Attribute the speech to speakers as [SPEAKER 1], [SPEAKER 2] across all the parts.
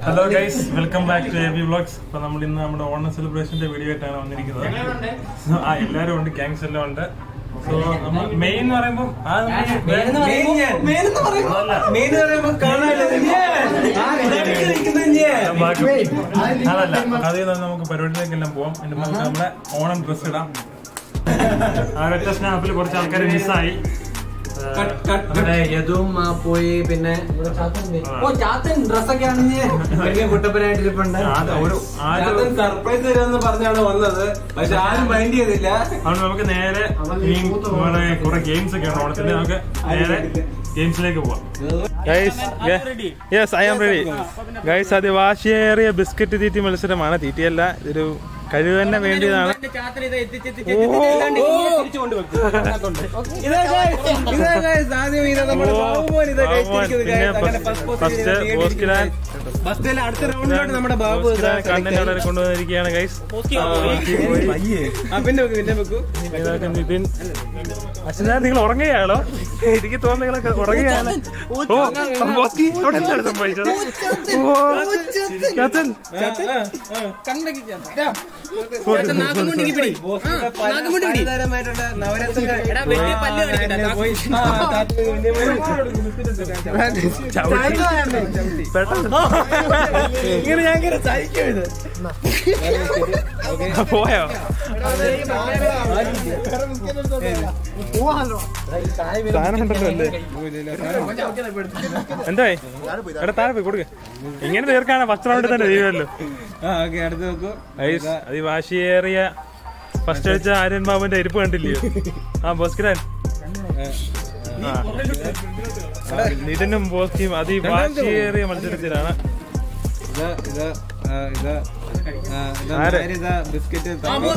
[SPEAKER 1] Hello guys welcome back to A B vlogs അപ്പൊ നമ്മൾ ഇന്ന് നമ്മുടെ ഓണം സെലിബ്രേഷന്റെ വീഡിയോ ആയിട്ടാണ് വന്നിരിക്കുന്നത് ആ എല്ലാരും ഉണ്ട് ഗാങ്സ് എല്ലാം ഉണ്ട് സോ നമ്മൾ മെയിൻ എന്ന് പറയുമ്പോൾ ആ അതല്ല അതിൽ നിന്ന് നമുക്ക് പരിപാടിയിലേക്കെല്ലാം പോവാം എന്റെ നമുക്ക് നമ്മുടെ ഓണം ഡ്രസ് ഇടാം ആ ഒറ്റ സ്നാപ്പിൽ കുറച്ച് ആൾക്കാർ മിസ്സായി
[SPEAKER 2] നമ്മുടെ യദുവും ആ പോയി പിന്നെ ഇവിടെ ചാത്തൻ ഉണ്ട്. ഓ ചാത്തൻ ഡ്രസ്സൊക്കെ ആണെങ്കിൽ വലിയ കുട്ടപ്പനായിട്ടിരിപ്പുണ്ട്
[SPEAKER 1] ആദ്യം ഒരു ആദ്യം
[SPEAKER 3] സർപ്രൈസ് തരാന്ന് പറഞ്ഞാണ് വന്നത് പക്ഷെ ആരും മൈൻഡ് ചെയ്തില്ല
[SPEAKER 1] അതുകൊണ്ട് നമുക്ക് നേരെ ഇനി നമ്മുടെ കുറെ ഗെയിംസ് ഒക്കെ ഉണ്ട് ഓണത്തിന് നമുക്ക് നേരെ ഗെയിംസിലേക്ക് പോവാം yes I am ready guys അത് വാശിയേറിയ ബിസ്ക്കറ്റ് തീറ്റി മത്സരമാണ് തീറ്റിയല്ല ഇതൊരു കഴിവ് തന്നെ വേണ്ടിയതാണ്
[SPEAKER 3] ബസ്സിൽ അടുത്ത റൗണ്ടിലോട്ട് നമ്മുടെ ബാബു
[SPEAKER 1] കണ്ണനെ അവിടെ കൊണ്ടുവന്നിരിക്കുകയാണ് ഗൈസ്
[SPEAKER 3] ആ, പിന്നെ വെക്കൂ പിന്നെ വെക്കൂ
[SPEAKER 1] നിതിൻ അച്ഛനാ നിങ്ങൾ ഉറങ്ങുകയാണോ എനിക്ക് തോന്നുന്നു നിങ്ങളൊക്കെ ഉറങ്ങുകയാണ് ഓ ബോസ്കി അവിടെ എന്താണ് സംഭവിച്ചത് ഓ ചാത്തൻ
[SPEAKER 3] പലതരമായിട്ടുള്ള നവരത്നങ്ങൾ പോയി
[SPEAKER 1] പെട്ടെന്ന്
[SPEAKER 3] ഇങ്ങനെ ഞാൻ ഇങ്ങനെ സഹിക്കും ഇത്
[SPEAKER 1] പോയോ സാധനമുണ്ടല്ലോ അല്ലേ എന്തായി എടാ താഴെ പോയി കൊടുക്ക ഇങ്ങനെ തീർക്കാണ് ഫസ്റ്റ് റൗണ്ടിൽ തന്നെ ചെയ്യുമല്ലോ
[SPEAKER 3] ആ ഓക്കെ അടുത്ത് വെക്കൂ
[SPEAKER 1] ഐസ് അത് വാശിയേറിയ ഫസ്റ്റ് അടിച്ച ആര്യൻ ബാബുന്റെ ഇരിപ്പ് കണ്ടില്ലയോ ആ ബോസ്കിരാൻ ആ. ആ, നിതിനും ബോസ്കിയും അത് ഈ വാശിയേറിയ മത്സരത്തിലാണ്
[SPEAKER 3] ഇതാ ഇതാ ആ, ഇതാ ആ, ഇതാ
[SPEAKER 1] ആര്?
[SPEAKER 3] നേരെ ഇതാ ബിസ്ക്കറ്റ്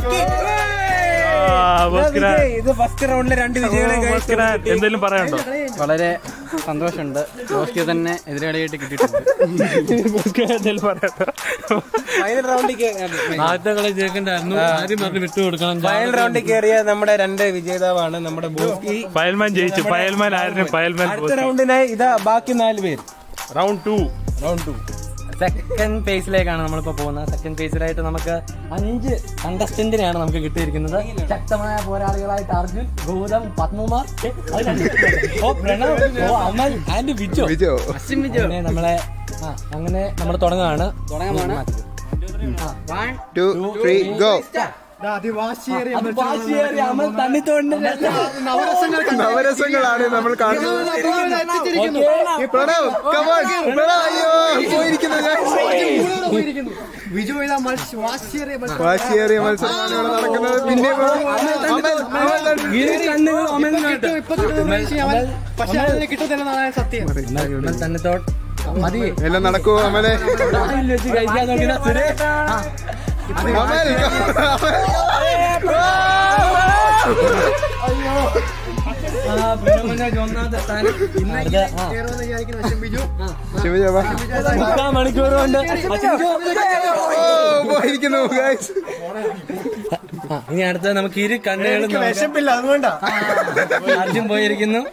[SPEAKER 1] ആ, ബോസ്കിരാൻ
[SPEAKER 3] ഇത് ഫസ്റ്റ് റൗണ്ടിലെ രണ്ട് വിജയികളെ
[SPEAKER 1] ഓ, ബോസ്കിരാൻ എന്തെങ്കിലും പറയാനുണ്ടോ
[SPEAKER 2] വളരെ സന്തോഷമുണ്ട് ജോസ്കി തന്നെ എതിരാളിയായിട്ട് കിട്ടിയിട്ടുണ്ട്
[SPEAKER 1] ബോസ്കിരാൻ എന്തെങ്കിലും പറയാനുണ്ടോ
[SPEAKER 3] ഫൈനൽ റൗണ്ടിൽ
[SPEAKER 2] ആദ്യത്തെ കളി ജയിക്കണ്ടായിരുന്നു ആദ്യം പറഞ്ഞ് വിട്ടു കൊടുക്കണം
[SPEAKER 3] ഫൈനൽ റൗണ്ടിൽ കയറിയ നമ്മുടെ രണ്ട് വിജേതാവാണ് നമ്മുടെ ബോസ്കി
[SPEAKER 1] ഫയൽമാൻ ജയിച്ചു ഫയൽമാൻ ആയിരുന്നു ഫയൽമാൻ
[SPEAKER 3] അടുത്ത റൗണ്ടിനായി ഇതാ ബാക്കി നാല് പേര്
[SPEAKER 1] round two
[SPEAKER 3] round two
[SPEAKER 2] second ഫേസിലേക്കാണ് നമ്മളിപ്പോ പോകുന്നത് സെക്കൻഡ് ഫേസിലായിട്ട് നമുക്ക് അഞ്ച് കണ്ടസ്റ്റന്റിനെയാണ് നമുക്ക് കിട്ടിയിരിക്കുന്നത് ശക്തമായ പോരാളികളായിട്ട് അർജുൻ ഗൗതം പത്മകുമാർ ഏ, അത് രണ്ട്. ഓ പ്രണവ് ഓ അമൽ ആൻഡ് വിജോ
[SPEAKER 4] വിജോ
[SPEAKER 2] അങ്ങനെ നമ്മളെ ആ അങ്ങനെ നമ്മൾ തുടങ്ങുകയാണ് തുടങ്ങാണ്
[SPEAKER 4] ടു ത്രീ ഗോ
[SPEAKER 2] അമൽ തണ്ണിത്തോണ്ട്
[SPEAKER 4] നവരസങ്ങളാണ് നമ്മൾ കാണുന്നത് പ്രണവ് കമോൺ പ്രണവ് അയ്യോ പോയിരിക്കുന്നു വാശിയേറിയ മത്സരമാണ് ഇവിടെ നടക്കുന്നത് പിന്നെ അമൽ,
[SPEAKER 2] അമൽ തണ്ണിത്തോട് മതി
[SPEAKER 4] എല്ലാം നടക്കുവോ അമലെ
[SPEAKER 2] വായിൽ വെച്ച് കഴിക്കാൻ നോക്കിയ സുരേഷ് ആ,
[SPEAKER 4] അമൽ
[SPEAKER 2] ആ, പിന്നെ ഒന്നാമത്തെ സ്ഥാനം. അടുത്ത, ആ.
[SPEAKER 4] ശിവജ വാ.
[SPEAKER 2] മുക്കാൽ മണിക്കൂർ കൊണ്ട്
[SPEAKER 4] ഓ പോയിരിക്കുന്നു guys.
[SPEAKER 2] ആ, ഇനി അടുത്ത നമുക്ക് ഇരു കണ്ണുകളും വിശപ്പില്ല അതുകൊണ്ടാ അർജുൻ പോയിരിക്കുന്നു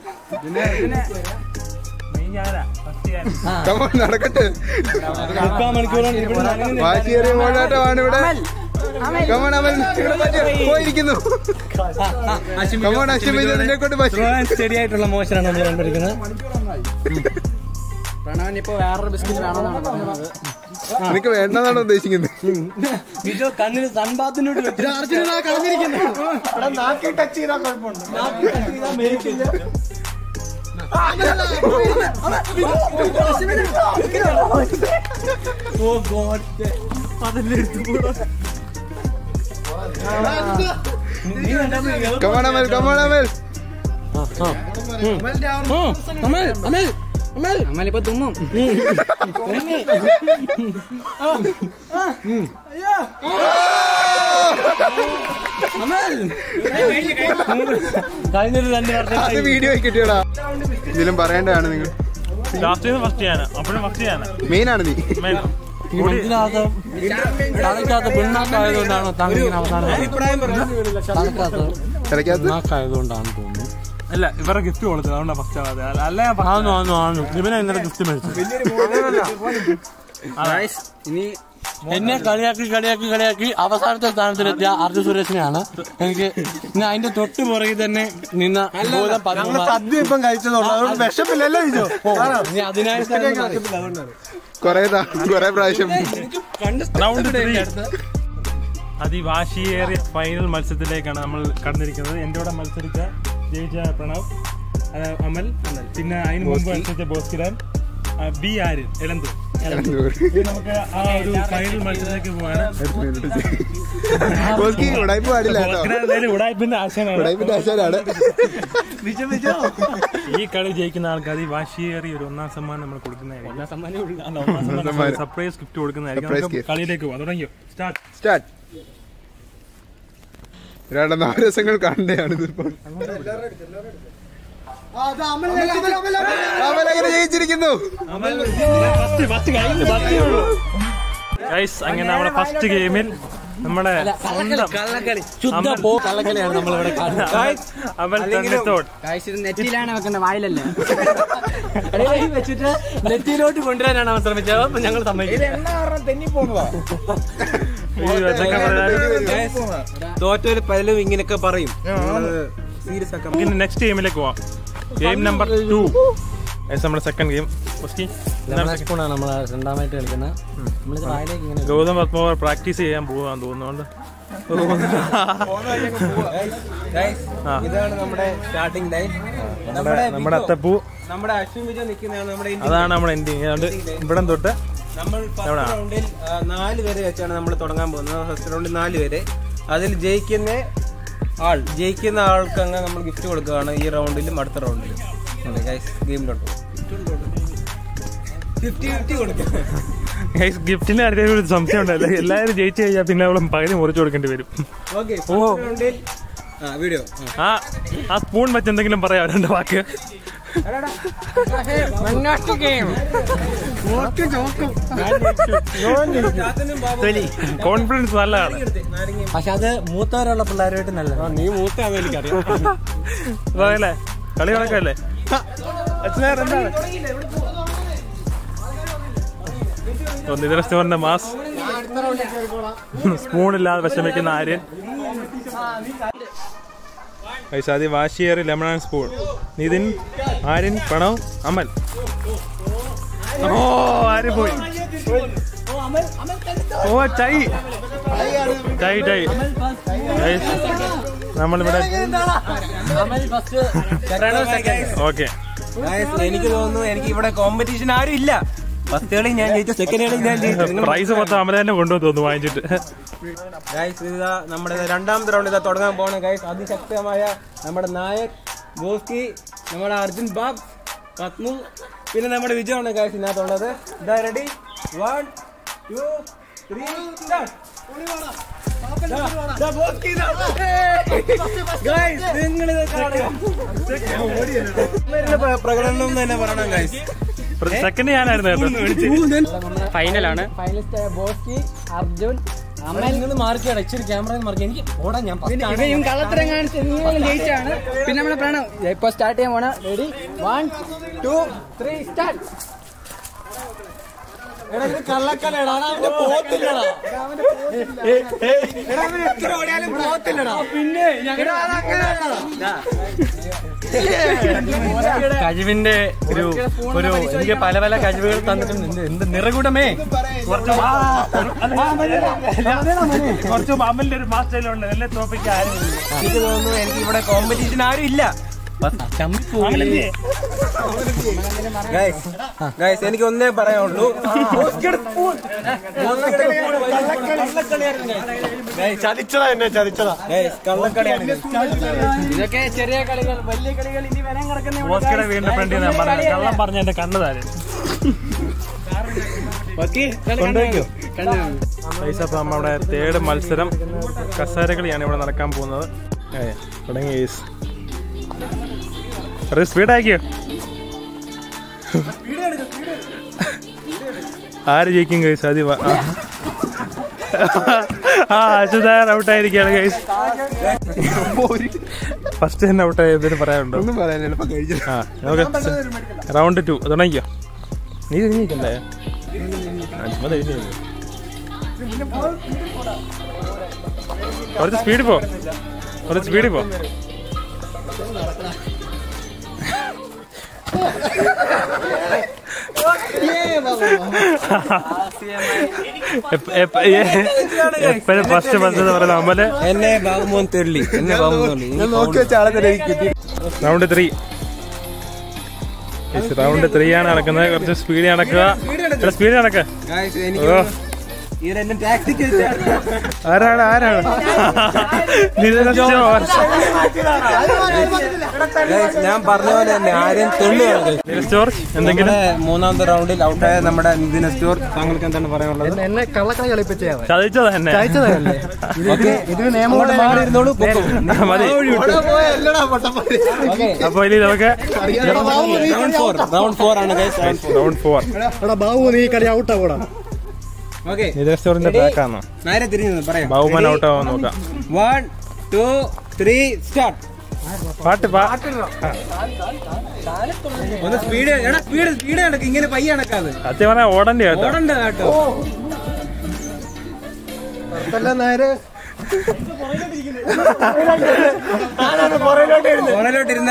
[SPEAKER 2] ആ,
[SPEAKER 4] Come on, നടക്കട്ടെ
[SPEAKER 2] മുക്കാൽ മണിക്കൂർ കൊണ്ട് ഇവിടെ നടങ്ങുന്നില്ല.
[SPEAKER 4] വാശിയേറിയ പോരാട്ടമാണ് ഇവിടെ കമോൺ അമൽ ഇവിടെ പറ്റിയ പോയിരിക്കുന്നു
[SPEAKER 2] ആ, ആ, അശ്വിൻ
[SPEAKER 4] കമോൺ അശ്വമി ഇതിനെ കൊണ്ട് പറ്റി
[SPEAKER 2] സ്ലോ ആൻഡ് സ്റ്റഡി ആയിട്ടുള്ള മോശനാണ് നമ്മൾ കണ്ടിരിക്കുന്നത് പ്രണവനിപ്പോ വേറൊരു ബിസ്ക്കറ്റ് വേണമെന്നാണ് പറഞ്ഞത്
[SPEAKER 4] നിനക്ക് വേണ്ടെന്നാണ് ഉദ്ദേശിക്കുന്നത്
[SPEAKER 2] വിജോ കണ്ണിന് സൺബാത്തിനോട് oh God
[SPEAKER 4] come on Amal come on Amal
[SPEAKER 2] Amal Amal Amal Amal ഇപ്പൊ തുമ്മും അമൽ കഴിഞ്ഞൊരു രണ്ട്
[SPEAKER 4] അത്
[SPEAKER 2] വർഷം
[SPEAKER 4] വീഡിയോ കിട്ടിയടാ ഇതിലും പറയേണ്ടതാണ് നിങ്ങൾ
[SPEAKER 1] ലാസ്റ്റ് ഫസ്റ്റ് ചെയ്യാന് അപ്പോഴും ഫസ്റ്റ് ചെയ്യാന്
[SPEAKER 4] മെയിൻ ആണ് നീ
[SPEAKER 2] ഈ മനസ്സിനകത്ത് തലക്കകത്ത് പിണ്ണാക്കായതുകൊണ്ടാണോ താങ്കൾ ഇങ്ങനെ അവസാനം തലക്കകത്ത്
[SPEAKER 4] തിരക്കകത്ത്
[SPEAKER 2] പിണ്ണാക്കായതുകൊണ്ടാണ് തോന്നുന്നു
[SPEAKER 1] അല്ല ഇവരുടെ ഗിഫ്റ്റ് കൊടുത്തത് അതുകൊണ്ടാ ഫസ്റ്റ് ആവാതെ അല്ല ഞാൻ first
[SPEAKER 2] ആന്നു ആന്നു ആന്നു ഇവനെ ഇന്നലെ ഗിഫ്റ്റ് മേടിച്ചു
[SPEAKER 3] ഇനി
[SPEAKER 2] എന്നെ കളിയാക്കി കളിയാക്കി കളിയാക്കി അവസാനത്തെ സ്ഥാനത്തിലെത്തിയ അർജുൻ സുരേഷിനെയാണ് എനിക്ക് ഇനി അതിന്റെ തൊട്ട് പുറകിൽ തന്നെ നിന്ന ഭൂതം പത്മകുമാർ.
[SPEAKER 3] സദ്യ ഇപ്പം കഴിച്ചതുള്ളൂ അതുകൊണ്ട് വിഷമില്ലല്ലോ ഇജോ
[SPEAKER 2] ഇനി അതിനായി സ്ഥാനം
[SPEAKER 4] കൊറേ കൊറേ പ്രാവശ്യം
[SPEAKER 1] റൗണ്ട് ത്രീ അതിവാശിയേറിയ ഫൈനൽ മത്സരത്തിലേക്കാണ് നമ്മൾ കടന്നിരിക്കുന്നത് എൻ്റെ കൂടെ മത്സരിച്ച ജയിച്ച പ്രണവ് അത് അമൽ പിന്നെ അതിന് മുമ്പ് മത്സരിച്ച ബോസ്കിരാൻ ആ, ബി ആര് എലന്തൂർ ഇനി നമുക്ക് ആ ഒരു ഫൈനൽ മത്സരത്തിലേക്ക് പോവാണ്
[SPEAKER 4] ഓസ്കി ഉടായ്പ പാടില്ല കേട്ടോ
[SPEAKER 1] ബോസ്കിരാൻ എന്തായാലും ഉടായ്പിന്റെ ആശയമാണ്
[SPEAKER 4] ഉടായ്പിന്റെ ആശാനാണ്
[SPEAKER 1] ഈ കളി ജയിക്കുന്ന ആൾക്ക് അതിവാശിയേറിയ ഒരു ഒന്നാം സമ്മാനം നമ്മൾ കൊടുക്കുന്നതായിരിക്കും
[SPEAKER 4] സമ്മാനം.
[SPEAKER 1] സർപ്രൈസ് ഗിഫ്റ്റ് കൊടുക്കുന്നതായിരിക്കും
[SPEAKER 4] Surprise
[SPEAKER 1] നമുക്ക്
[SPEAKER 4] gift.
[SPEAKER 1] കളിയിലേക്ക് പോവാം തുടങ്ങിയോ സ്റ്റാർട്ട്
[SPEAKER 4] സ്റ്റാർട്ട് ഒരാളുടെ നവരസങ്ങൾ കാണേണ്ടതാണ് ഇതിപ്പോൾ അവനങ്ങനെ ജയിച്ചിരിക്കുന്നു
[SPEAKER 1] ഗൈസ് അങ്ങനെ നമ്മുടെ ഫസ്റ്റ് ഗെയിമിൽ നമ്മുടെ സ്വന്തം
[SPEAKER 2] കള്ളക്കളി ശുദ്ധ പോ കള്ളക്കളിയാണ് നമ്മളിവിടെ കാണുന്നത്
[SPEAKER 1] അവൻ തന്നിത്തോട്
[SPEAKER 5] നെറ്റിയിലാണ് വെക്കേണ്ട വായിലല്ലേ
[SPEAKER 2] ഇടയിൽ വെച്ചിട്ട് നെറ്റിയിലോട്ട് കൊണ്ടുവരാനാണ് അവൻ ശ്രമിച്ചത് അപ്പൊ ഞങ്ങൾ സമ്മതിക്കില്ല
[SPEAKER 1] ഈ വെച്ചൊക്കെ പറഞ്ഞാൽ
[SPEAKER 3] തോറ്റൊരു പലരും ഇങ്ങനെയൊക്കെ പറയും സീരിയസ് ആക്കാൻ
[SPEAKER 1] ഇനി നെക്സ്റ്റ് ഗെയിമിലേക്ക് പോവാം ഗെയിം നമ്പർ ടു നമ്മുടെ സെക്കൻഡ് ഗെയിം
[SPEAKER 2] സ്പൂണാണ് നമ്മൾ രണ്ടാമായിട്ട് കളിക്കുന്നത് നമ്മളിത് വായിലേക്ക് ഇങ്ങനെ
[SPEAKER 1] ഗൗതം പത്മകുമാർ പ്രാക്ടീസ് ചെയ്യാൻ പോവാൻ തോന്നുന്നുണ്ട് ആ.
[SPEAKER 3] ഇതാണ് നമ്മുടെ സ്റ്റാർട്ടിംഗ് ലൈൻ
[SPEAKER 1] നമ്മുടെ നമ്മുടെ അത്തപ്പൂ
[SPEAKER 3] നമ്മുടെ അശ്വിൻ വിജയ് നിൽക്കുന്നതാണ് നമ്മുടെ ഇന്ത്യ
[SPEAKER 1] അതാണ് നമ്മുടെ എൻഡിങ് അതുകൊണ്ട് ഇവിടെ തൊട്ട്
[SPEAKER 3] നമ്മൾ ഫസ്റ്റ്
[SPEAKER 1] എവിടാ?
[SPEAKER 3] റൗണ്ടിൽ ആ, നാല് പേരെ വെച്ചാണ് നമ്മൾ തുടങ്ങാൻ പോകുന്നത് ഫസ്റ്റ് റൗണ്ടിൽ നാല് പേര് അതിൽ ജയിക്കുന്ന ആൾ ജയിക്കുന്ന ആൾക്ക് അങ്ങ് നമ്മൾ ഗിഫ്റ്റ് കൊടുക്കുകയാണ് ഈ റൗണ്ടിലും അടുത്ത റൗണ്ടിലും ഗെയിമിലോട്ട് ഫിഫ്റ്റി ഫിഫ്റ്റി കൊടുക്കുക
[SPEAKER 1] ഗൈസ് ഗിഫ്റ്റിന്റെ കാര്യത്തിൽ ഒരു സംശയം ഉണ്ടല്ലോ എല്ലാവരും ജയിച്ചു കഴിഞ്ഞാൽ പിന്നെ അവളും പകുതി മുറിച്ചു കൊടുക്കേണ്ടി വരും
[SPEAKER 3] ഓക്കെ
[SPEAKER 1] ഓ.
[SPEAKER 3] റൗണ്ടിൽ ആ വീഡിയോ
[SPEAKER 1] ആ ആ സ്പൂൺ വെച്ച് എന്തെങ്കിലും പറയാം രണ്ട് വാക്ക് കോൺഫിഡൻസ് നല്ലതാണ്
[SPEAKER 2] പക്ഷെ അത് മൂത്തവരുള്ള പിള്ളേരുമായിട്ട് നല്ലത്
[SPEAKER 3] നീ മൂത്താന്ന് എനിക്കറിയാം
[SPEAKER 1] അതല്ലേ കളി കണക്കല്ലേ നിതിൻ സ്റ്റോറിന്റെ മാസ് സ്പൂണില്ലാതെ വിഷമിക്കുന്ന ആര്യൻ പൈസാദി വാശിയേറി lemon and spoon Nithin Aryan Pranav Amal ഓ ആര്യൻ പോയി ഓ ടൈ ടൈ ടൈ Guys, നമ്മളിവിടെ ഓക്കെ
[SPEAKER 3] എനിക്ക് തോന്നുന്നു എനിക്ക് ഇവിടെ കോമ്പറ്റീഷൻ ആരും ഇല്ല ഫസ്റ്റ് കളി ഞാൻ ജയിച്ചു സെക്കൻഡ് കളി ഞാൻ ജയിച്ചു
[SPEAKER 1] പ്രൈസ് മൊത്തം അമല തന്നെ കൊണ്ടുവന്ന് തോന്നുന്നു വാങ്ങിച്ചിട്ട്
[SPEAKER 3] ഗൈസ് ഇതാ നമ്മുടെ രണ്ടാമത്തെ റൗണ്ട് ഇതാ തുടങ്ങാൻ പോണ ഗൈസ് അതിശക്തമായ നമ്മുടെ നായക് ഗോസ്കി നമ്മുടെ അർജുൻ ബാബ് പത്മു പിന്നെ നമ്മുടെ വിജയമാണ് ഗൈസ് ഇതിനകത്തുള്ളത് ഇതാ റെഡി വൺ ടു ത്രീ നിങ്ങൾ പ്രകടനം എന്ന് തന്നെ പറയണം ഗൈസ്
[SPEAKER 1] സെക്കൻഡ് ഞാനായിരുന്നു കേട്ടോ
[SPEAKER 5] ഫൈനലാണ് ഫൈനലിസ്റ്റ് ബോസ്കി അർജുൻ
[SPEAKER 2] നിങ്ങൾ മാർക്കാണ് ഇച്ചിരി ക്യാമറ മാർക്ക് എനിക്ക് ഓടാൻ ഞാൻ first ആണ്.
[SPEAKER 5] ഇവയും കള്ളത്തരം കാണിച്ച് നീയും ജയിച്ചാണ് പിന്നെ നമ്മളെ പ്രണവ് ഇപ്പൊ സ്റ്റാർട്ട് ചെയ്യാൻ പോണ ready one two three start
[SPEAKER 2] കള്ളക്കലടാ അവന്റെ പോത്തില്ലടാ കഴിവിന്റെ ഒരു ഒരു എനിക്ക് പല പല കഴിവുകൾ തന്നിട്ടുണ്ട് എന്ത് എന്ത് നിറകൂടമേ
[SPEAKER 1] കുറച്ച് കുറച്ച് അമലിന്റെ ഒരു മാസ്റ്ററിലുണ്ട് എല്ലാം തോപ്പിക്കാൻ ആരും
[SPEAKER 3] എനിക്ക് തോന്നുന്നു എനിക്ക് ഇവിടെ കോമ്പറ്റീഷൻ ആരും ഇല്ല ഗൈസ് ഗൈസ് എനിക്ക് ഒന്നേ പറയാനുള്ളൂ
[SPEAKER 2] ചതിച്ചതാ എന്നെ ചതിച്ചതാ
[SPEAKER 3] ഗൈസ് കള്ളക്കളിയാണ് guys.
[SPEAKER 5] ഇതൊക്കെ ചെറിയ കളികൾ വലിയ കളികൾ ഇനി വരാൻ കിടക്കുന്ന
[SPEAKER 1] ഓസ്കയുടെ വീടിന്റെ ഫ്രണ്ടിൽ ഞാൻ പറഞ്ഞു കള്ളം പറഞ്ഞ എന്റെ കണ്ണ് താരം പൈസ അപ്പൊ നമ്മുടെ തേർഡ് മത്സരം കസേരകളിയാണ് ഇവിടെ നടക്കാൻ പോകുന്നത് ഏ, തുടങ്ങി ഗൈസ് ഒരു സ്പീഡ് ആക്കിയോ ആര് ജയിക്കും ഗൈസ് അതി ആ അശുതാർ ഔട്ടായിരിക്കുകയാണ് ഗൈസ് ഫസ്റ്റ് തന്നെ ഔട്ടായി എന്തെങ്കിലും പറയാനുണ്ടോ
[SPEAKER 4] ഒന്നും പറയാൻ എളുപ്പം കഴിച്ചു
[SPEAKER 1] ആ നമുക്ക് റൗണ്ട് ടു തുടങ്ങിക്കോ നീ തിരിഞ്ഞിരിക്കണ്ടേ ആ, ചുമ്മാ തിരിഞ്ഞു കുറച്ച് സ്പീഡിൽ പോ കുറച്ച് സ്പീഡിൽ പോ എപ്പോഴും ഫസ്റ്റ് ബസ് പറയുന്ന അമ്മല്
[SPEAKER 3] എന്നെ ബാബുമോൻ തെള്ളി എന്നെ ബാബുമോൻ തെള്ളി
[SPEAKER 4] ഞാൻ നോക്കി വെച്ച ആളെ തന്നെ എനിക്ക് കിട്ടി
[SPEAKER 1] റൗണ്ട് ത്രീ റൗണ്ട് ത്രീ ആണ് നടക്കുന്നത് കുറച്ച് സ്പീഡ് നടക്കുക സ്പീഡ് നടക്കുക
[SPEAKER 3] Guys,
[SPEAKER 1] ഓ
[SPEAKER 3] എനിക്ക് ഇവരെന്നെ ടാക്ടിക്
[SPEAKER 1] ആരാണ് ആരാണ് നിതിൻ സ്റ്റോർ
[SPEAKER 3] ഞാൻ പറഞ്ഞ പോലെ തന്നെ ആരും തുള്ളിയാണ് guys.
[SPEAKER 1] നിതിൻ സ്റ്റോർ എന്തെങ്കിലും
[SPEAKER 3] നമ്മുടെ മൂന്നാമത്തെ റൗണ്ടിൽ ഔട്ടായ നമ്മുടെ നിതിൻ സ്റ്റോർ താങ്കൾക്ക് എന്താണ് പറയാനുള്ളത്
[SPEAKER 5] എന്നെ കള്ളക്കളി കളിപ്പിച്ചതാണ്
[SPEAKER 1] ചതിച്ചത് തന്നെ
[SPEAKER 5] ചതിച്ചതല്ലേ
[SPEAKER 3] ഓക്കെ
[SPEAKER 5] ഇതിന് നിയമം
[SPEAKER 3] അങ്ങോട്ട് മാറി ഇരുന്നോളൂ പൊക്കോ.
[SPEAKER 1] മതി അപ്പൊ ഇനി നമുക്ക്
[SPEAKER 3] റൗണ്ട് ഫോർ റൗണ്ട് ഫോർ ആണ് ഗൈസ്
[SPEAKER 1] റൗണ്ട് ഫോർ
[SPEAKER 5] എടാ ബാബു നീ കളി ഔട്ടാ കൂടാ
[SPEAKER 3] ഓക്കെ
[SPEAKER 1] നിതിൻ സ്റ്റോറിന്റെ ട്രാക്കാണോ
[SPEAKER 3] നേരെ തിരിഞ്ഞു നിന്ന് പറയാം
[SPEAKER 1] ബഹുമാൻ ഔട്ട് ആവാൻ നോക്കാം
[SPEAKER 3] വൺ ടു ത്രീ സ്റ്റാർട്ട്
[SPEAKER 1] പാട്ട് പാ
[SPEAKER 3] ഒന്ന് സ്പീഡ് എടാ സ്പീഡ് സ്പീഡ് നടക്ക് ഇങ്ങനെ പയ്യ നടക്കാതെ
[SPEAKER 1] സത്യം പറഞ്ഞാൽ ഓടണ്ടേ കേട്ടോ
[SPEAKER 3] ഓടണ്ട കേട്ടോ
[SPEAKER 5] നേരെ
[SPEAKER 3] പുറകിലോട്ടിരുന്ന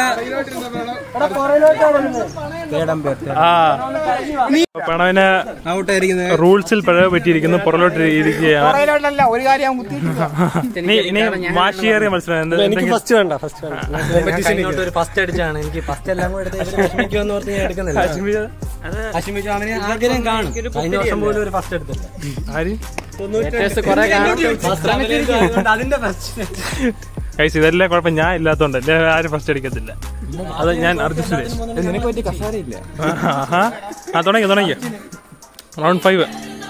[SPEAKER 3] തേടം പേർ
[SPEAKER 1] ആ പ്രണവിന്
[SPEAKER 3] ഔട്ട് ആയിരിക്കുന്നത്
[SPEAKER 1] റൂൾസിൽ പിഴവ് പറ്റിയിരിക്കുന്നു പുറലോട്ട് ഇരിക്കുകയാണ്
[SPEAKER 5] ഒരു കാര്യം കുത്തി
[SPEAKER 1] നീ ഇനി വാശിയേറിയ മത്സരം എന്ത്- എന്തെങ്കിലും-
[SPEAKER 2] ഫസ്റ്റ് വേണ്ട ഫസ്റ്റ് വേണ്ട ഒരു ഫസ്റ്റ് അടിച്ചാണ് എനിക്ക് ഫസ്റ്റ് എല്ലാം കൂടെ എടുത്ത് ഇവര് വിഷമിക്കുമെന്ന് ഓർത്ത് ഞാൻ എടുക്കുന്നില്ല
[SPEAKER 1] കാശ്മീർ
[SPEAKER 3] അശ്മിക്ക് അവന് ആഗ്രഹം കാണും
[SPEAKER 2] കഴിഞ്ഞ വർഷം പോലും ഒരു ഫസ്റ്റ് എടുത്തില്ല
[SPEAKER 1] ആര്
[SPEAKER 5] കുറെ കാണും
[SPEAKER 2] അതിന്റെ ഫസ്റ്റ്
[SPEAKER 1] കൈസ് ഇതെല്ലാം കുഴപ്പം ഞാൻ ഇല്ലാത്തോണ്ട് അല്ലേ ആരും ഫസ്റ്റ് അടിക്കത്തില്ല അത് ഞാൻ അർജുൻ സുരേഷ്
[SPEAKER 5] നിനക്ക് പറ്റി കസാരയില്ല
[SPEAKER 1] ആഹാ. ആ തുടങ്ങി തുടങ്ങി റൗണ്ട് ഫൈവ്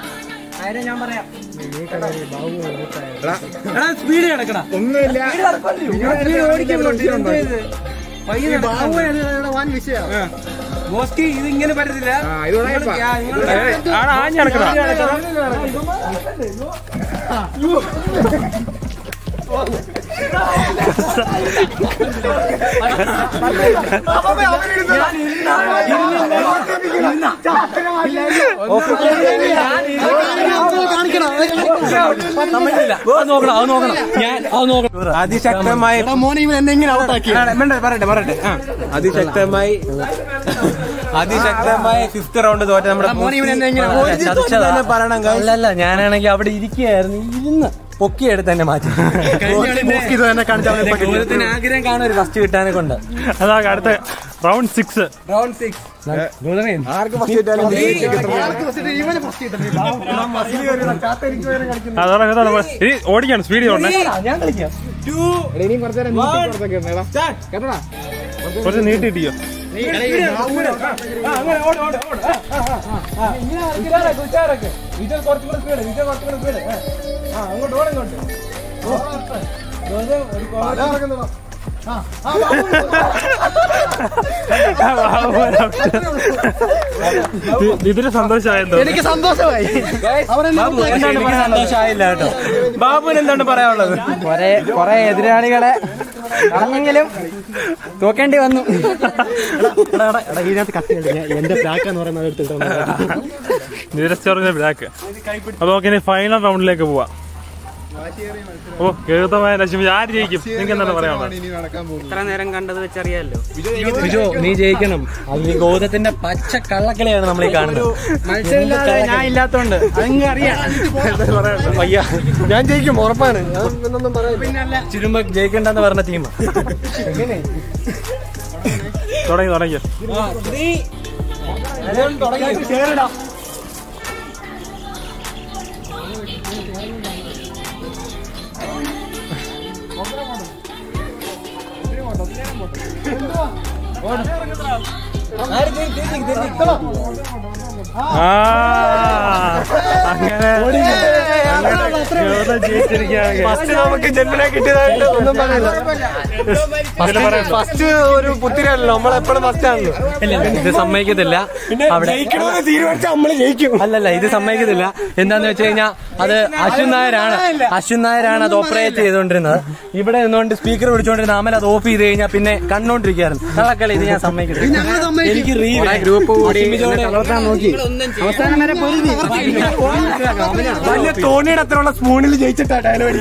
[SPEAKER 3] എടാ സ്പീഡ് കിടക്കടാ
[SPEAKER 5] ഒന്നുമില്ല വൻ വിഷയമാണ്
[SPEAKER 3] ബോസ്കി ഇത് ഇങ്ങനെ പറ്റത്തില്ല
[SPEAKER 1] ആടാ ആഞ്ഞ് നടക്കടാ
[SPEAKER 2] സമ്മതിക്കില്ല അത് നോക്കണം അത് നോക്കണം ഞാൻ അത് നോക്കണം
[SPEAKER 3] അതിശക്തമായി
[SPEAKER 5] മോനെ ഇവൻ എന്നെ എങ്ങനെ ഔട്ടാക്കി
[SPEAKER 3] ആ, വേണ്ട, പറയട്ടെ പറയട്ടെ ആ അതിശക്തമായി അതിശക്തമായി ഫിഫ്ത് റൗണ്ട് തോറ്റ നമ്മുടെ
[SPEAKER 5] മോനെ ഇവൻ എന്നെ എങ്ങനെ
[SPEAKER 3] ഒരു ദിവസം തന്നെ പറയണം guys.
[SPEAKER 2] അല്ലല്ല ഞാനാണെങ്കിൽ അവിടെ ഇരിക്കുകയായിരുന്നു ഇരുന്ന് പൊക്കിയെടുത്ത് തന്നെ മാറ്റി
[SPEAKER 5] ഇത് തന്നെ കാണിച്ചാൽ
[SPEAKER 2] ഗോലത്തിന് ആഗ്രഹം കാണും ഒരു ഫസ്റ്റ് കിട്ടാനെ കൊണ്ട്
[SPEAKER 1] അതാ അടുത്ത റൗണ്ട് സിക്സ്
[SPEAKER 3] റൗണ്ട് സിക്സ്
[SPEAKER 4] ആർക്ക് ഫസ്റ്റ് കിട്ടിയാലും
[SPEAKER 5] ഇവന് ഫസ്റ്റ് കിട്ടുന്നില്ല
[SPEAKER 1] അതാണ് അതാണ് ഇനി ഓടിക്കാണ് സ്പീഡ് ഓടണേ
[SPEAKER 2] ഞാൻ കളിക്കാം
[SPEAKER 3] ടു
[SPEAKER 5] ഇനിയും കുറച്ചു നേരം നീട്ടി പുറത്തൊക്കെ ഇടണം.
[SPEAKER 3] സ്റ്റാർട്ട്
[SPEAKER 5] കേട്ടോടാ
[SPEAKER 1] കുറച്ച് നീട്ടിട്ടിയോ
[SPEAKER 3] അങ്ങനെ ഓട് ഓട് ഓട് ആ, ആ, ആ, ആ. ഇങ്ങനെ ഉച്ചാരക്ക് ഉച്ചാരക്ക് വിജയ് കുറച്ചുകൂടെ സ്പീഡ് വിജയ് കുറച്ചുകൂടെ സ്പീഡ് ആ അങ്ങോട്ട് ഓട് ഇങ്ങോട്ട് ഓ, വിജയ് ഒരു കുറച്ച്
[SPEAKER 1] ഇതിന് സന്തോഷമായെന്തോ
[SPEAKER 5] എനിക്ക് സന്തോഷമായി
[SPEAKER 3] ബാബു, എന്താണ് പറയാൻ
[SPEAKER 2] സന്തോഷമായില്ല കേട്ടോ
[SPEAKER 3] ബാബുവിന് എന്താണ് പറയാനുള്ളത്
[SPEAKER 5] കൊറേ കൊറേ എതിരാളികളെ കളഞ്ഞെങ്കിലും തോക്കേണ്ടി വന്നു ഇതിനകത്ത് കത്തി എന്റെ പ്ലാക്ക് എന്ന് പറയുന്നത് എടുത്തിട്ടുണ്ട്
[SPEAKER 1] നിരസ്റ്റോറിന്റെ ബ്ലാക്ക് അപ്പൊ നമുക്ക് ഇനി ഫൈനൽ റൗണ്ടിലേക്ക് പോവാം ഓ കേതമായ ലക്ഷ്മി ആര് ജയിക്കും നിങ്ങൾക്ക് എന്താണ് പറയാനുള്ളത്
[SPEAKER 4] ഇനി നടക്കാൻ പോകുന്നത്
[SPEAKER 2] ഇത്ര നേരം കണ്ടത് വെച്ചറിയാലോ ബിജോ നീ ജയിക്കണം അത് ഈ ഗോതത്തിന്റെ പച്ച കള്ളക്കളിയാണ് നമ്മൾ ഈ കാണുന്നത്
[SPEAKER 5] മത്സരമില്ലാതെ ഞാൻ ഇല്ലാത്തോണ്ട് അതങ്ങ് അറിയാം
[SPEAKER 2] വയ്യ
[SPEAKER 5] ഞാൻ ജയിക്കും ഉറപ്പാണ് ഞാൻ എന്നൊന്നും പറയാം
[SPEAKER 2] ചുരുമ്പ ജയിക്കണ്ടെന്ന് പറഞ്ഞ ടീം
[SPEAKER 1] തുടങ്ങി തുടങ്ങി ആ അങ്ങനെ അങ്ങനെ ഗൗതം ജയിച്ചിരിക്കുകയാണ്
[SPEAKER 3] ഫസ്റ്റ് നമുക്ക് ജന്മനെ കിട്ടിയതായിട്ട് ഒന്നും പറയില്ല ഫസ്റ്റ് ഒരു പുത്തിരല്ലോ നമ്മളെപ്പോഴും ഫസ്റ്റ് ആണല്ലോ
[SPEAKER 2] ഇത് സമ്മതിക്കത്തില്ല അവിടെ
[SPEAKER 3] ജയിക്കണമെന്ന് തീരുമാനിച്ചാൽ നമ്മള് ജയിക്കും
[SPEAKER 2] അല്ലല്ല ഇത് സമ്മതിക്കത്തില്ല എന്താന്ന് വെച്ച് കഴിഞ്ഞാൽ അത് അശ്വിൻ നായരാണ് അശ്വിൻ നായരാണ് അത് ഓപ്പറേറ്റ് ചെയ്തുകൊണ്ടിരുന്നത് ഇവിടെ നിന്നുകൊണ്ട് സ്പീക്കർ പിടിച്ചുകൊണ്ടിരുന്ന അമൽ അത് ഓഫ് ചെയ്ത് കഴിഞ്ഞാൽ പിന്നെ കണ്ടോണ്ടിരിക്കുകയായിരുന്നു കള്ളക്കളി ഇത് ഞാൻ സമ്മതിക്കത്തില്ല എനിക്ക്
[SPEAKER 3] ഗ്രൂപ്പ് കൂടി
[SPEAKER 5] നോക്കി അവസാനം വരെ പൊരുതി
[SPEAKER 3] വലിയ തോണിയുടെ അത്രയുള്ള സ്പൂണിൽ ജയിച്ചിട്ടാ ഡയലോഗ്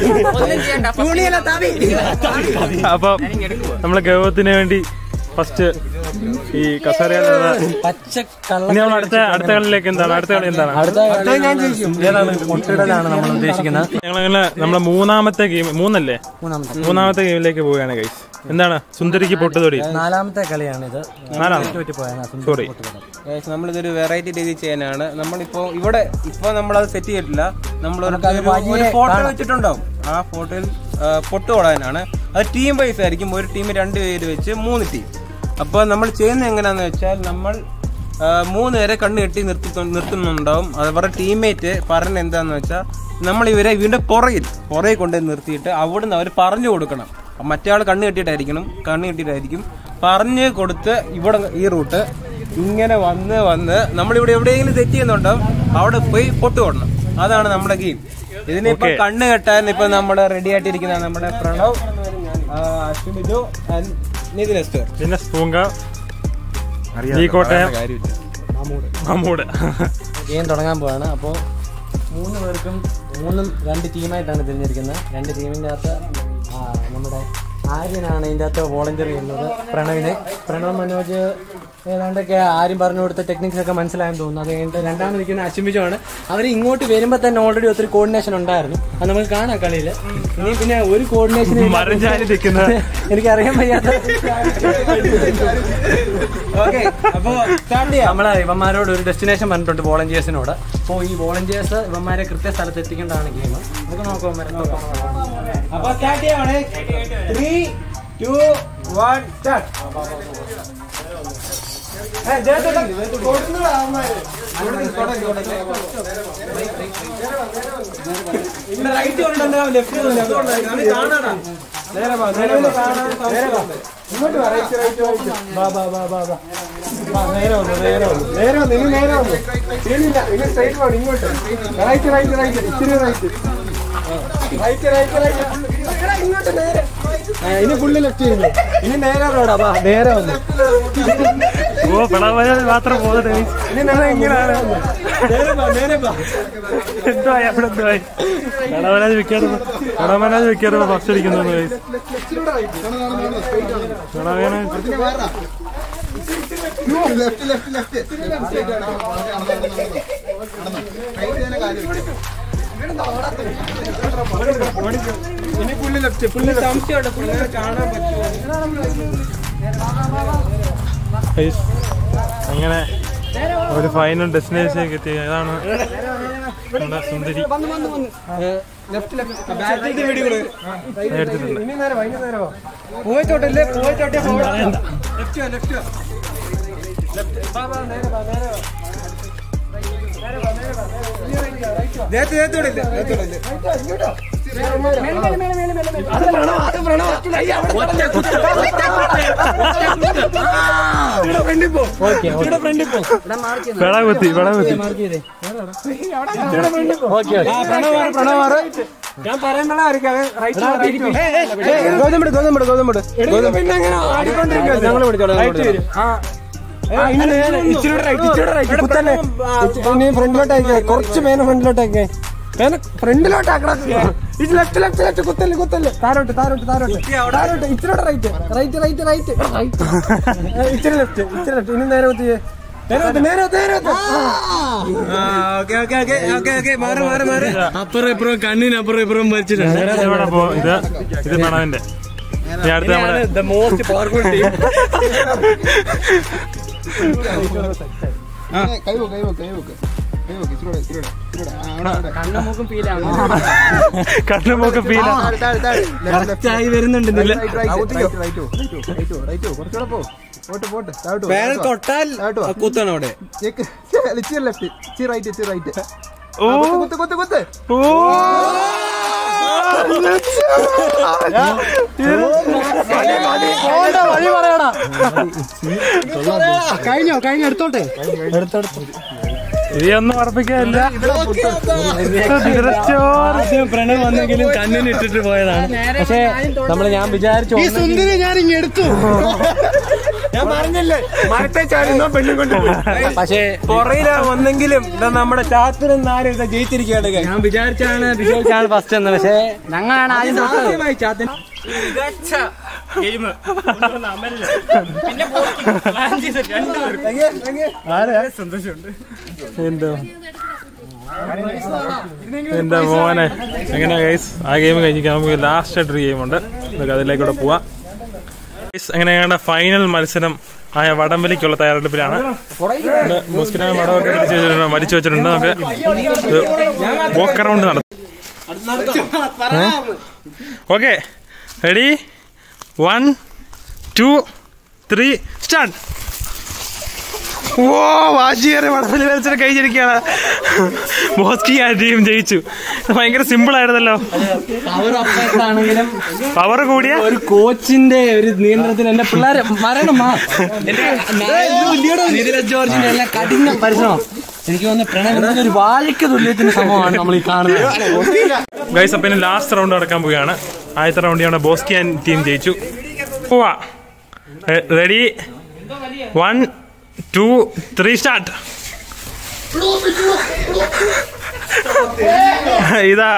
[SPEAKER 1] അപ്പൊ നമ്മള് ഗൗതത്തിന് വേണ്ടി ഫസ്റ്റ് ഈ കസേരയിലുള്ള
[SPEAKER 2] പച്ച കള്ള
[SPEAKER 1] ഇനി നമ്മൾ അടുത്ത അടുത്ത കളിയിലേക്ക് എന്താണ് അടുത്ത കളി എന്താണ്
[SPEAKER 2] അടുത്ത ഏതാണ് കൊട്ടിടലാണ് നമ്മൾ ഉദ്ദേശിക്കുന്നത്
[SPEAKER 1] ഞങ്ങളങ്ങനെ നമ്മളെ മൂന്നാമത്തെ ഗെയിം മൂന്നല്ലേ
[SPEAKER 2] മൂന്നാമത്തെ
[SPEAKER 1] മൂന്നാമത്തെ ഗെയിമിലേക്ക് പോവുകയാണ് ഗൈസ് എന്താണ് സുന്ദരിക്ക് പൊട്ടുതൊടി
[SPEAKER 2] നാലാമത്തെ കളിയാണിത്
[SPEAKER 1] നാലാമോ
[SPEAKER 2] തോറ്റുപോയാണ്
[SPEAKER 1] സോറി
[SPEAKER 3] നമ്മളിതൊരു വെറൈറ്റി രീതി ചെയ്യാനാണ് നമ്മളിപ്പോ ഇവിടെ ഇപ്പൊ നമ്മളത് സെറ്റ് ചെയ്തിട്ടില്ല നമ്മൾ
[SPEAKER 2] നമുക്കത് വഴിയെ
[SPEAKER 3] ഫോട്ടോ
[SPEAKER 2] കാണാം.
[SPEAKER 3] വെച്ചിട്ടുണ്ടാവും ആ ഫോട്ടോയിൽ പൊട്ട് തൊടാനാണ് അത് ടീം വൈസ് ആയിരിക്കും ഒരു ടീം രണ്ട് പേര് വെച്ച് മൂന്ന് ടീം അപ്പോൾ നമ്മൾ ചെയ്യുന്നത് എങ്ങനെയാന്ന് വെച്ചാൽ നമ്മൾ ആ, മൂന്ന് പേരെ കണ്ണ് കെട്ടി നിർത്തി നിർത്തുന്നുണ്ടാവും അവരുടെ ടീംമേറ്റ് പറഞ്ഞ എന്താന്ന് വെച്ചാൽ നമ്മൾ ഇവരെ ഇവരുടെ പുറകിൽ പുറകിൽ കൊണ്ടുപോയി നിർത്തിയിട്ട് അവിടുന്ന് അവർ പറഞ്ഞു കൊടുക്കണം മറ്റേ ആൾ കണ്ണ് കെട്ടിയിട്ടായിരിക്കണം കണ്ണ് കെട്ടിയിട്ടായിരിക്കും പറഞ്ഞു കൊടുത്ത് ഇവിടെ ഈ റൂട്ട് ഇങ്ങനെ വന്ന് വന്ന് നമ്മളിവിടെ എവിടെയെങ്കിലും തെറ്റ് ചെയ്യുന്നുണ്ടാവും അവിടെ പോയി പൊട്ട് കൊടണം അതാണ് നമ്മുടെ ഗെയിം ഇതിനിപ്പോ
[SPEAKER 1] Okay.
[SPEAKER 3] കണ്ണ് കെട്ടാൻ ഇപ്പൊ നമ്മുടെ റെഡി ആയിട്ടിരിക്കുന്ന നമ്മുടെ പ്രണവ് ആ, അശ്വിൻ ബിജു and നിതിൻ എസ്റ്റർ
[SPEAKER 1] പിന്നെ സ്പൂങ്ക ഈ കോട്ടയം മമ്മൂട്
[SPEAKER 2] ഗെയിം തുടങ്ങാൻ പോവാണ് അപ്പോൾ മൂന്ന് പേർക്കും മൂന്നും രണ്ട് ടീമായിട്ടാണ് തിരിഞ്ഞിരിക്കുന്നത് രണ്ട് ടീമിൻ്റെ അകത്ത് ആ, നമ്മുടെ ആര്യനാണ് ഇതിൻ്റെ അകത്ത് വോളണ്ടിയർ ചെയ്യുന്നത് പ്രണവിനെ പ്രണവ് മനോജ് ഏതാണ്ടൊക്കെ ആര്യം പറഞ്ഞു കൊടുത്ത ടെക്നിക്സ് ഒക്കെ മനസ്സിലായെന്ന് തോന്നുന്നു അത് കഴിഞ്ഞിട്ട് രണ്ടാമത് നിൽക്കുന്ന അശ്വിമിജുമാണ് അവർ ഇങ്ങോട്ട് വരുമ്പോൾ തന്നെ ഓൾറെഡി ഒത്തിരി കോർഡിനേഷൻ ഉണ്ടായിരുന്നു അത് നമുക്ക് കാണാം കളിയിൽ ഇനി പിന്നെ ഒരു കോർഡിനേഷൻ
[SPEAKER 1] മരഞ്ചാരി നിൽക്കുന്ന
[SPEAKER 2] എനിക്കറിയാൻ വയ്യാത്ത
[SPEAKER 3] ഓക്കെ അപ്പൊ സ്റ്റാർട്ട് ചെയ്യാം
[SPEAKER 2] നമ്മളെ ഇവന്മാരോട് ഒരു ഡെസ്റ്റിനേഷൻ പറഞ്ഞിട്ടുണ്ട് വോളണ്ടിയേഴ്സിനോട് അപ്പോൾ ഈ വോളണ്ടിയേഴ്സ് ഇവന്മാരെ കൃത്യ സ്ഥലത്ത് എത്തിക്കേണ്ടതാണ് ഗെയിം നമുക്ക് നോക്കാം ഇവന്മാരെ നോക്കാം
[SPEAKER 3] അപ്പൊ സ്റ്റാർട്ട് ചെയ്യാണേ three two one start right കൊണ്ടുണ്ടോ ലെഫ്റ്റ് കൊണ്ടുണ്ടോ നേരെ വാ നേരെ വാ നേരെ വാ ഇങ്ങോട്ട് വാ റൈറ്റ് റൈറ്റ് വാ വാ വാ വാ വാ വാ നേരെ വന്നു നേരെ വന്നു നേരെ വന്നു ഇനി നേരെ വന്നു ഇനിയില്ല ഇനി സ്ട്രൈറ്റ് പോകണം ഇങ്ങോട്ട് റൈറ്റ് റൈറ്റ് റൈറ്റ് ഇച്ചിരി റൈറ്റ് റൈറ്റ് റൈറ്റ് റൈറ്റ് ഇങ്ങോട്ട് നേരെ ആ, ഇനി ഫുള്ള് ലെഫ്റ്റ് ചെയ്യുന്നു ഇനി നേരെ റോഡാ വാ നേരെ വന്നു
[SPEAKER 1] ഓ പിളവരാൽ മാത്രം പോകുന്നത്
[SPEAKER 3] ഇനി നേരെ ഇങ്ങനെയാണ് വന്നു നേരെ വാ നേരെ വാ
[SPEAKER 1] എന്തായി അവിടെ എന്തായി കടവനാജ് വിൽക്കാറ് കടവനാജ് വിൽക്കാറ് ഫസ്റ്റ് അടിക്കുന്നു
[SPEAKER 4] ലെഫ്റ്റ് ലെഫ്റ്റ് ലെഫ്റ്റ്
[SPEAKER 3] ഇനി ഫുള്ള് ലെഫ്റ്റ് ഫുള്ള് സംശയമുണ്ട് ഫുള്ള് കാണാൻ പറ്റുമോ
[SPEAKER 1] അങ്ങനെ ഒരു ഫൈനൽ ഡെസ്റ്റിനേഷനിലേക്ക് എത്തി അതാണ് നമ്മുടെ സുന്ദരി
[SPEAKER 3] ലെഫ്റ്റ് ലെഫ്റ്റ് ബാറ്റിൽ വീഡിയോ
[SPEAKER 1] എടുത്തിട്ടുണ്ട്
[SPEAKER 3] ഇനി നേരെ വാ ഇനി നേരെ വാ പോയിട്ടോട്ടല്ലേ പോയിട്ടോട്ടെ ലെഫ്റ്റ് വാ ലെഫ്റ്റ് വാ ലെഫ്റ്റ് വാ വാ നേരെ വാ നേരെ വാ നേരത്തെ നേരത്തോടെ നേരത്തോടെ
[SPEAKER 2] ഓക്കെ
[SPEAKER 1] വിള കുത്തി വിള കുത്തി
[SPEAKER 2] ഓക്കെ
[SPEAKER 3] പ്രണവാറ് പ്രണവാറ് ഞാൻ പറയുമ്പോഴായിരിക്കും ഗോതമ്പ് ഗോതമ്പ് ഗോതമ്പ് ഗോതമ്പ് പിന്നെ അങ്ങനെ ആടിക്കൊണ്ടിരിക്കുക ഞങ്ങൾ പിടിച്ചോളാം ഇനി നേരെ ഇച്ചിരി റൈറ്റ് ഇച്ചിരി റൈറ്റ് കുത്തന്നെ ഇനി ഫ്രണ്ടിലോട്ടേക്ക് കുറച്ച് മേലെ ഫ്രണ്ടിലോട്ടേക്ക് മേലെ ഫ്രണ്ടിലോട്ടാക്കണം ഇത് ലെഫ്റ്റ് ലെഫ്റ്റ് ലെഫ്റ്റ് കുത്തല്ലേ കുത്തല്ലേ താരോട്ട് താരോട്ട് താരോട്ട് താരോട്ട് ഇച്ചിരി റൈറ്റ് റൈറ്റ് റൈറ്റ് റൈറ്റ് ഇച്ചിരി ലെഫ്റ്റ് ഇച്ചിരി ലെഫ്റ്റ് ഇനി നേരെ കുത്തിയേ നേരെ കുത്ത്, നേരെ കുത്ത്, നേരെ കുത്ത്. Okay okay okay okay okay മാറി മാറി മാറി
[SPEAKER 2] അപ്പുറം ഇപ്പുറം കണ്ണിനപ്പുറം ഇപ്പുറം വലിച്ചിട്ടുണ്ട്
[SPEAKER 1] ഇത് ഇവിടെ പോ ഇത് ഇത് പ്രണവിന്റെ ഇനി അടുത്ത നമ്മുടെ
[SPEAKER 2] ദ മോസ്റ്റ് പവർഫുൾ ടീം
[SPEAKER 4] കൈവോ കൈവോ കൈവോ കൈവോ ഇച്ചിരൂടെ ഇച്ചിരൂടെ ഇച്ചിരൂടെ ആ, അവിടെ, അവിടെ.
[SPEAKER 5] കണ്ണും മൂക്കും ഫീലാണ്
[SPEAKER 1] കണ്ണുമൊക്കെ ഫീല
[SPEAKER 4] താഴെ, താഴെ, താഴെ. Left, left.
[SPEAKER 2] ആയി വരുന്നുണ്ട്
[SPEAKER 4] Right, right, right, right, right, right, right, right. കുറച്ചുകൂടെ പോ പോട്ട് പോട്ട് താഴോട്ട് പോ,
[SPEAKER 3] വേനൽ
[SPEAKER 4] താഴോട്ട് പോ.
[SPEAKER 3] തൊട്ടാൽ
[SPEAKER 4] താഴോട്ട് പോ.
[SPEAKER 3] കുത്തണം അവിടെ
[SPEAKER 4] ചെക്ക്. ഇച്ചിരി ലെഫ്റ്റ് ഇച്ചിരി റൈറ്റ് ഇച്ചിരി റൈറ്റ്
[SPEAKER 1] ഓ
[SPEAKER 4] കുത്ത് കുത്ത് കുത്ത്
[SPEAKER 1] ഓ
[SPEAKER 5] കഴിഞ്ഞോ കഴിഞ്ഞ എടുത്തോട്ടെ
[SPEAKER 1] ഇതൊന്നും ഉറപ്പിക്കാനില്ല
[SPEAKER 2] പ്രണവ് വന്നെങ്കിലും കണ്ണിന് ഇട്ടിട്ട് പോയതാണ് പക്ഷേ നമ്മൾ ഞാൻ വിചാരിച്ചു
[SPEAKER 5] ഈ സുന്ദരി ഞാൻ ഇങ്ങ് എടുത്തു
[SPEAKER 3] ഞാൻ പറഞ്ഞില്ലേ മരത്തെ ചാടുന്ന പെണ്ണും കൊണ്ട്
[SPEAKER 2] പക്ഷേ
[SPEAKER 3] പുറയിലാ വന്നെങ്കിലും ഇതാ നമ്മുടെ ചാത്തിനും നാലും ഇതാ ജയിച്ചിരിക്കുകയാണ് guys.
[SPEAKER 2] ഞാൻ വിചാരിച്ചാണ് വിജയിച്ചാണ് ഫസ്റ്റ് എന്ന് പക്ഷേ ഞങ്ങളാണ് ആദ്യം തൊട്ടത്
[SPEAKER 3] ചാത്തിന്
[SPEAKER 1] എന്തോ എന്റെ മോനെ എങ്ങനെ ഗൈസ് ആ ഗെയിം കഴിഞ്ഞിട്ട് നമുക്ക് ലാസ്റ്റ് ആയിട്ടൊരു ഗെയിം ഉണ്ട് നമുക്ക് അതിലേക്കൂടെ പോവാം ഗൈസ് അങ്ങനെ ഞങ്ങളുടെ ഫൈനൽ മത്സരം ആയ വടംവലിക്കുള്ള തയ്യാറെടുപ്പിലാണ് ഇവിടെ മുസ്കിനായ വടമൊക്കെ പിടിച്ച് വെച്ചിട്ടുണ്ട് വലിച്ചു വെച്ചിട്ടുണ്ട് നമുക്ക് വോക്ക് അറൗണ്ട് നടത്തും okay ready one two three start ഓ വാശിയേറെ വടംവലി മത്സരം കഴിഞ്ഞിരിക്കുകയാണ് ബോസ്കി ആ ടീം ജയിച്ചു ഇത് ഭയങ്കര സിമ്പിൾ ആയിരുന്നല്ലോ
[SPEAKER 2] അവർ അപ്പുറത്താണെങ്കിലും
[SPEAKER 1] പവർ കൂടിയ
[SPEAKER 2] ഒരു കോച്ചിന്റെ ഒരു നിയന്ത്രണത്തിൽ എന്റെ പിള്ളേരെ മരണമാ നീരജ് ജോർജിന്റെ എല്ലാം കഠിന പരിശ്രമം എനിക്ക് തോന്നുന്നു പ്രണവിന്റെ ഒരു വാഴയ്ക്ക് തുല്യത്തിന്റെ സംഭവമാണ് നമ്മൾ ഈ കാണുന്നത്
[SPEAKER 1] ഗൈസ് അപ്പം ഇനി ലാസ്റ്റ് റൗണ്ട് നടക്കാൻ പോവുകയാണ് ആദ്യത്തെ റൗണ്ട് നമ്മുടെ ബോസ്കിയൻ ടീം ജയിച്ചു പോവാ ready one two three start ഇതാ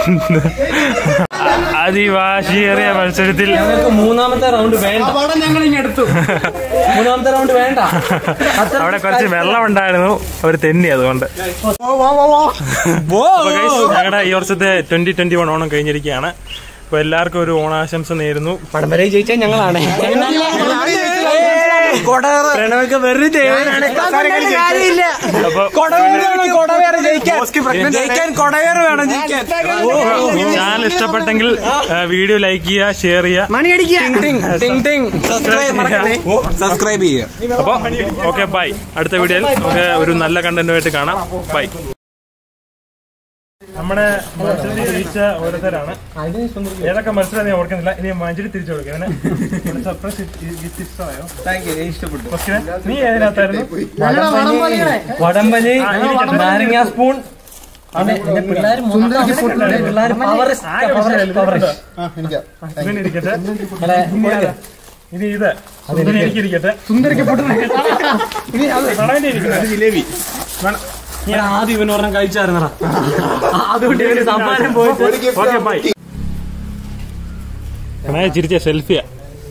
[SPEAKER 1] അതിവാശിയേറിയ മത്സരത്തിൽ
[SPEAKER 2] ഞങ്ങൾക്ക് മൂന്നാമത്തെ റൗണ്ട് വേണ്ട ഞങ്ങൾ ഇനി എടുത്തു മൂന്നാമത്തെ റൗണ്ട് വേണ്ട അത്ര
[SPEAKER 1] അവിടെ കുറച്ച് വെള്ളം ഉണ്ടായിരുന്നു അവർ തെന്നി അതുകൊണ്ട് ഞങ്ങളുടെ ഈ വർഷത്തെ ട്വന്റി ട്വന്റി വൺ ഓണം കഴിഞ്ഞിരിക്കുകയാണ് അപ്പൊ എല്ലാവർക്കും ഒരു ഓണാശംസ നേരുന്നു
[SPEAKER 2] പടം വരെ ജയിച്ചാൽ ഞങ്ങളാണ് പ്രണവൊക്കെ വെറുതെ
[SPEAKER 1] അപ്പൊ
[SPEAKER 3] ജയിക്കാൻ കൊടവേറ് വേണം ജയിക്കാൻ
[SPEAKER 1] ചാനൽ ഇഷ്ടപ്പെട്ടെങ്കിൽ വീഡിയോ ലൈക്ക് ചെയ്യുക ഷെയർ ചെയ്യുക
[SPEAKER 3] സബ്സ്ക്രൈബ് ചെയ്യുക
[SPEAKER 1] അപ്പൊ ഓക്കെ ബൈ അടുത്ത വീഡിയോയിൽ നമുക്ക് ഒരു നല്ല കണ്ടന്റുമായിട്ട് കാണാം ബൈ നമ്മുടെ മത്സരത്തിൽ ജയിച്ച ഓരോരുത്തരാണ് ഏതൊക്കെ മത്സരം ഞാൻ ഓർക്കുന്നില്ല ഇനി മഞ്ചരി തിരിച്ചു കൊടുക്കാം സർപ്രൈസ് ഗിഫ്റ്റ് ഇഷ്ടമായോ
[SPEAKER 3] താങ്ക് യു ഇഷ്ടപ്പെട്ടു
[SPEAKER 1] ഓക്കെ നീ ഏതിനകത്തായിരുന്നു
[SPEAKER 2] വടംവലി
[SPEAKER 1] ആ, ഇരിക്കട്ടെ.
[SPEAKER 2] നാരങ്ങ സ്പൂൺ അതെ എന്റെ പിള്ളേർ പിള്ളേർ പവർ പവർ
[SPEAKER 1] ഇവൻ ഇരിക്കട്ടെ
[SPEAKER 2] അല്ലെ
[SPEAKER 1] ഇനി ഇത് സുന്ദരി എനിക്ക് ഇരിക്കട്ടെ സുന്ദരിക്ക് ജിലേബി
[SPEAKER 2] ഞാൻ ആദ്യം ഇവൻ ഒരെണ്ണം കഴിച്ചായിരുന്നടാ അതുകൊണ്ട് ഇവന് സമ്മാനം പോയിട്ട്
[SPEAKER 1] ഓക്കെ ബൈ ചിരിച്ച സെൽഫിയാ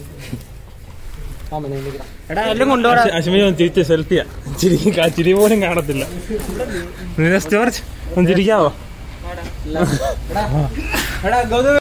[SPEAKER 2] എടാ എല്ലാം കൊണ്ടുപോകാ
[SPEAKER 1] അശ്വിനി ചിരിച്ച സെൽഫിയാ ചിരി ചിരി പോലും കാണത്തില്ല നീരജ് ജോർജ് ഒന്ന് ചിരിക്കാവോ
[SPEAKER 3] എടാ ഗൗതം